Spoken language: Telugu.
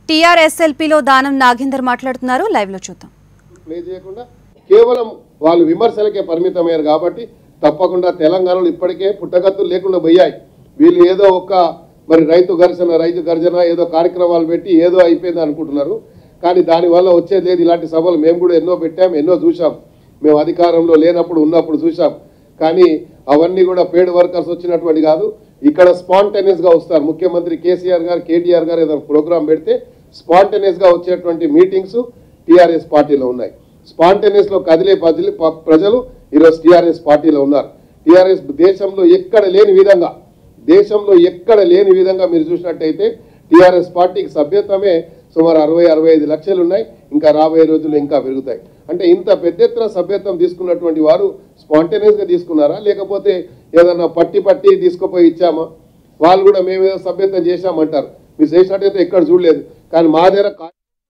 టీఆర్ఎస్ఎల్పీలో దానం నాగేందర్ మాట్లాడుతున్నారు లైవ్ లో చూద్దాం ప్లే చేయకుండా కేవలం వాళ్ళు విమర్శలకే పరిమితమయ్యారు కాబట్టి తప్పకుండా తెలంగాణలో ఇప్పటికే పుట్టగత్తులు లేకుండా పోయాయి వీళ్ళు ఏదో ఒక మరి రైతు ఘర్షణ రైతు గర్జన ఏదో కార్యక్రమాలు పెట్టి ఏదో అయిపోయింది అనుకుంటున్నారు కానీ దానివల్ల వచ్చేది లేదు ఇలాంటి సభలు మేము కూడా ఎన్నో పెట్టాం ఎన్నో చూసాం మేము అధికారంలో లేనప్పుడు ఉన్నప్పుడు చూసాం కానీ అవన్నీ కూడా పేడ్ వర్కర్స్ వచ్చినటువంటి కాదు ఇక్కడ spontaneous గా వస్తారు ముఖ్యమంత్రి కేసీఆర్ గారు కేటీఆర్ గారు ఏదైనా ప్రోగ్రామ్ పెడితే spontaneous గా వచ్చేటువంటి మీటింగ్స్ టీఆర్ఎస్ పార్టీలో ఉన్నాయి స్పాంటేనియస్ లో కదిలే ప్రజలు ప- ప్రజలు ఈరోజు టీఆర్ఎస్ పార్టీలో ఉన్నారు టీఆర్ఎస్ దేశంలో ఎక్కడ లేని విధంగా దేశంలో ఎక్కడ లేని విధంగా మీరు చూసినట్టయితే టీఆర్ఎస్ పార్టీకి సభ్యత్వమే సుమారు అరవై అరవై ఐదు లక్షలు ఉన్నాయి ఇంకా రాబోయే రోజుల్లో ఇంకా పెరుగుతాయి అంటే ఇంత పెద్ద ఎత్తున సభ్యత్వం తీసుకున్నటువంటి వారు spontaneous గా తీసుకున్నారా లేకపోతే ఏదన్నా పట్టి పట్టి తీసుకుపోయి ఇచ్చామా వాళ్ళు కూడా మేము ఏదో సభ్యత్వం చేశామంటారు మీరు చేసినట్టయితే ఎక్కడ చూడలేదు కానీ మా దగ్గర కా-